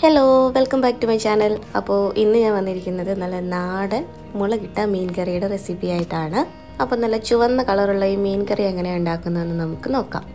hello welcome back to my channel അപ്പോൾ ഇന്ന് ഞാൻ വന്നിരിക്കുന്നത് നല്ല നാടൻ മുളകിട്ട മീൻ കറിയുടെ റെസിപ്പി ആയിട്ടാണ് അപ്പോൾ നല്ല ചുവന്ന കളറുള്ള ഈ മീൻ കറി എങ്ങനെയാണ് ഉണ്ടാക്കുന്നതെന്ന് നമുക്ക് നോക്കാം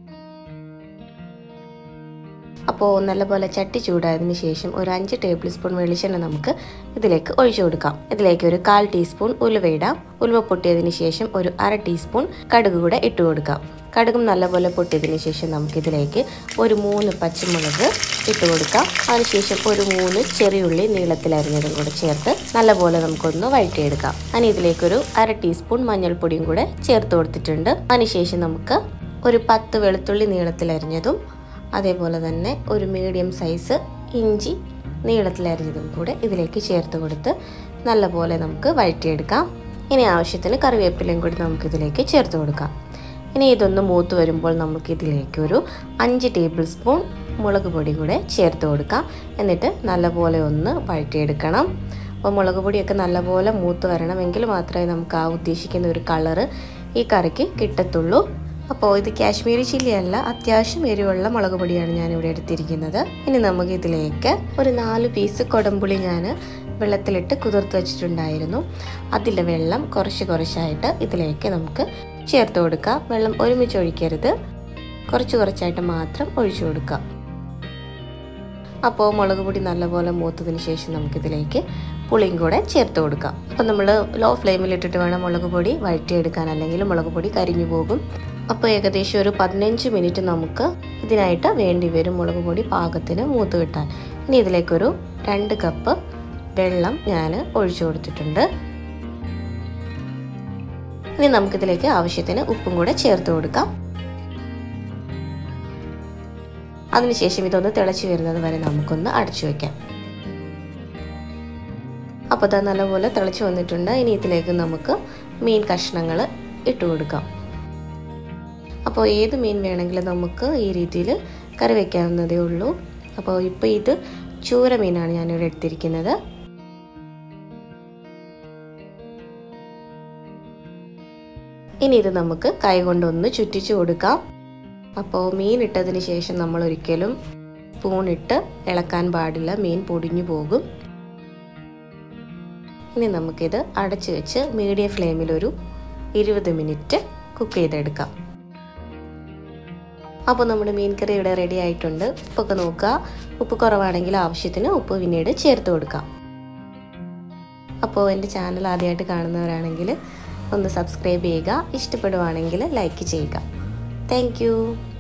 അപ്പോൾ നല്ലപോലെ ചട്ടി ചൂടായതിന് ശേഷം ഒരു അഞ്ച് ടേബിൾ സ്പൂൺ വെളിച്ചെണ്ണ നമുക്ക് ഇതിലേക്ക് ഒഴിച്ചു കൊടുക്കാം ഇതിലേക്ക് ഒരു കാൽ ടീസ്പൂൺ ഉലുവ ഇടാം ഉലുവ പൊട്ടിയതിന് ശേഷം ഒരു അര ടീസ്പൂൺ കടുക് കൂടെ ഇട്ട് കൊടുക്കാം കടുകും നല്ലപോലെ പൊട്ടിയതിന് ശേഷം നമുക്കിതിലേക്ക് ഒരു മൂന്ന് പച്ചമുളക് ഇട്ട് കൊടുക്കാം അതിനുശേഷം ഒരു മൂന്ന് ചെറിയുള്ളി നീളത്തിലരിഞ്ഞതും കൂടെ ചേർത്ത് നല്ലപോലെ നമുക്കൊന്ന് വഴറ്റിയെടുക്കാം അതിന് ഇതിലേക്കൊരു അര ടീസ്പൂൺ മഞ്ഞൾപ്പൊടിയും കൂടെ ചേർത്ത് കൊടുത്തിട്ടുണ്ട് അതിനുശേഷം നമുക്ക് ഒരു പത്ത് വെളുത്തുള്ളി നീളത്തിലരിഞ്ഞതും അതേപോലെ തന്നെ ഒരു മീഡിയം സൈസ് ഇഞ്ചി നീളത്തിലരിഞ്ഞതും കൂടെ ഇതിലേക്ക് ചേർത്ത് കൊടുത്ത് നല്ലപോലെ നമുക്ക് വഴറ്റിയെടുക്കാം ഇനി ആവശ്യത്തിന് കറിവേപ്പിലയും കൂടി നമുക്ക് ഇതിലേക്ക് ചേർത്ത് കൊടുക്കാം ഇനി ഇതൊന്ന് മൂത്ത് വരുമ്പോൾ നമുക്ക് ഇതിലേക്ക് ഒരു അഞ്ച് ടേബിൾ സ്പൂൺ മുളക് പൊടി കൂടെ ചേർത്ത് കൊടുക്കാം എന്നിട്ട് നല്ലപോലെ ഒന്ന് വഴറ്റിയെടുക്കണം അപ്പോൾ മുളക് പൊടിയൊക്കെ നല്ലപോലെ മൂത്ത് വരണമെങ്കിൽ മാത്രമേ നമുക്ക് ആ ഉദ്ദേശിക്കുന്ന ഒരു കളറ് ഈ കറിക്ക് കിട്ടത്തുള്ളൂ അപ്പോൾ ഇത് കാശ്മീരി ചില്ലി അല്ല അത്യാവശ്യം എരിവുള്ള മുളക് പൊടിയാണ് ഞാൻ ഇവിടെ എടുത്തിരിക്കുന്നത് ഇനി നമുക്ക് ഇതിലേക്ക് ഒരു നാല് പീസ് കൊടംപുളി ഞാൻ വെള്ളത്തിലിട്ട് കുതിർത്ത് വെച്ചിട്ടുണ്ടായിരുന്നു അതിലെ വെള്ളം കുറച്ച് കുറച്ചായിട്ട് ഇതിലേക്ക് നമുക്ക് ചേർത്ത് കൊടുക്കാം വെള്ളം ഒരുമിച്ച് ഒഴിക്കരുത് കുറച്ച് കുറച്ചായിട്ട് മാത്രം ഒഴിച്ചു കൊടുക്കാം അപ്പോൾ മുളക് പൊടി നല്ലപോലെ മൂത്തതിന് ശേഷം നമുക്കിതിലേക്ക് പുളിയും കൂടെ ചേർത്ത് കൊടുക്കാം അപ്പോൾ നമ്മൾ ലോ ഫ്ലെയിമിൽ ഇട്ടിട്ട് വേണം മുളക് പൊടി വഴറ്റിയെടുക്കാൻ അല്ലെങ്കിൽ മുളക് പൊടി കരിഞ്ഞു പോകും അപ്പോൾ ഏകദേശം ഒരു പതിനഞ്ച് മിനിറ്റ് നമുക്ക് ഇതിനായിട്ട് വേണ്ടി വരും മുളക് പൊടി പാകത്തിന് മൂത്ത് കിട്ടാൻ ഇനി ഇതിലേക്കൊരു രണ്ട് കപ്പ് വെള്ളം ഞാൻ ഒഴിച്ചു കൊടുത്തിട്ടുണ്ട് ഇനി നമുക്കിതിലേക്ക് ആവശ്യത്തിന് ഉപ്പും കൂടെ ചേർത്ത് കൊടുക്കാം അതിനുശേഷം ഇതൊന്ന് തിളച്ച് വരുന്നത് വരെ നമുക്കൊന്ന് അടച്ചു വയ്ക്കാം അപ്പോൾ അത് നല്ലപോലെ തിളച്ച് വന്നിട്ടുണ്ട് ഇനി ഇതിലേക്ക് നമുക്ക് മീൻ കഷ്ണങ്ങൾ ഇട്ട് കൊടുക്കാം അപ്പോൾ ഏത് മീൻ വേണമെങ്കിലും നമുക്ക് ഈ രീതിയിൽ കറി വയ്ക്കാവുന്നതേ ഉള്ളൂ അപ്പോൾ ഇപ്പോൾ ഇത് ചൂര മീനാണ് ഞാനിവിടെ എടുത്തിരിക്കുന്നത് ഇനി ഇത് നമുക്ക് കൈ കൊണ്ടൊന്ന് ചുറ്റിച്ചു കൊടുക്കാം അപ്പോൾ മീൻ ഇട്ടതിന് ശേഷം നമ്മൾ ഒരിക്കലും സ്പൂണിട്ട് ഇളക്കാൻ പാടില്ല മീൻ പൊടിഞ്ഞു പോകും ഇനി നമുക്കിത് അടച്ചു വെച്ച് മീഡിയം ഫ്ലെയിമിൽ ഒരു ഇരുപത് മിനിറ്റ് കുക്ക് ചെയ്തെടുക്കാം അപ്പോൾ നമ്മുടെ മീൻ കറി ഇവിടെ റെഡി ആയിട്ടുണ്ട് ഉപ്പൊക്കെ നോക്കുക ഉപ്പ് കുറവാണെങ്കിൽ ആവശ്യത്തിന് ഉപ്പ് പിന്നീട് ചേർത്ത് കൊടുക്കാം അപ്പോൾ എൻ്റെ ചാനൽ ആദ്യമായിട്ട് കാണുന്നവരാണെങ്കിൽ ഒന്ന് സബ്സ്ക്രൈബ് ചെയ്യുക ഇഷ്ടപ്പെടുവാണെങ്കിൽ ലൈക്ക് ചെയ്യുക താങ്ക്